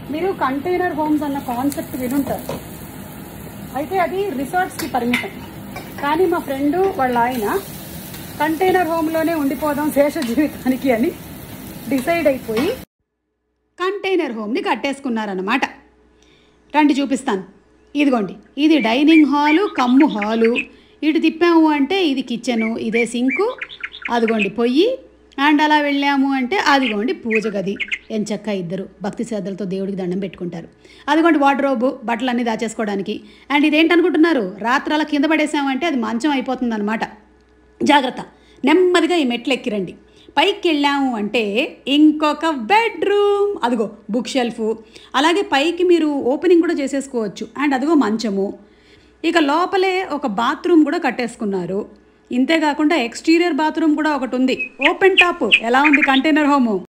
మీరు container homes అన్న concept వినుంటారు అయితే అది రిసార్ట్స్కి పరిమితం కానీ మా ఫ్రెండ్ వాళ్ళ ఆయన కంటైనర్ హోమ్లోనే ఉండిపోదాం శేష జీవితానికి అని డిసైడ్ అయిపోయి కంటైనర్ హోమ్ని కట్టేసుకున్నారన్నమాట రండి చూపిస్తాను ఇదిగోండి ఇది డైనింగ్ హాలు కమ్ము హాలు ఇటు తిప్పాము అంటే ఇది కిచెను ఇదే సింకు అదిగోండి పొయ్యి అండ్ అలా వెళ్ళాము అంటే అదిగోండి పూజ గది ఎంచక్క ఇద్దరు భక్తి శ్రద్ధలతో దేవుడికి దండం పెట్టుకుంటారు అదిగోండి వార్డ్రోబు బట్టలు అన్నీ దాచేసుకోవడానికి అండ్ ఇదేంటనుకుంటున్నారు రాత్రి అలా కింద పడేసామంటే అది మంచం అయిపోతుంది అనమాట జాగ్రత్త నెమ్మదిగా ఈ మెట్లు ఎక్కిరండి పైకి వెళ్ళాము అంటే ఇంకొక బెడ్రూమ్ అదిగో బుక్ షెల్ఫ్ అలాగే పైకి మీరు ఓపెనింగ్ కూడా చేసేసుకోవచ్చు అండ్ అదిగో మంచము ఇక లోపలే ఒక బాత్రూమ్ కూడా కట్టేసుకున్నారు ఇంతే కాకుండా ఎక్స్టీరియర్ బాత్రూమ్ కూడా ఒకటి ఉంది ఓపెన్ టాప్ ఎలా ఉంది కంటైనర్ హోము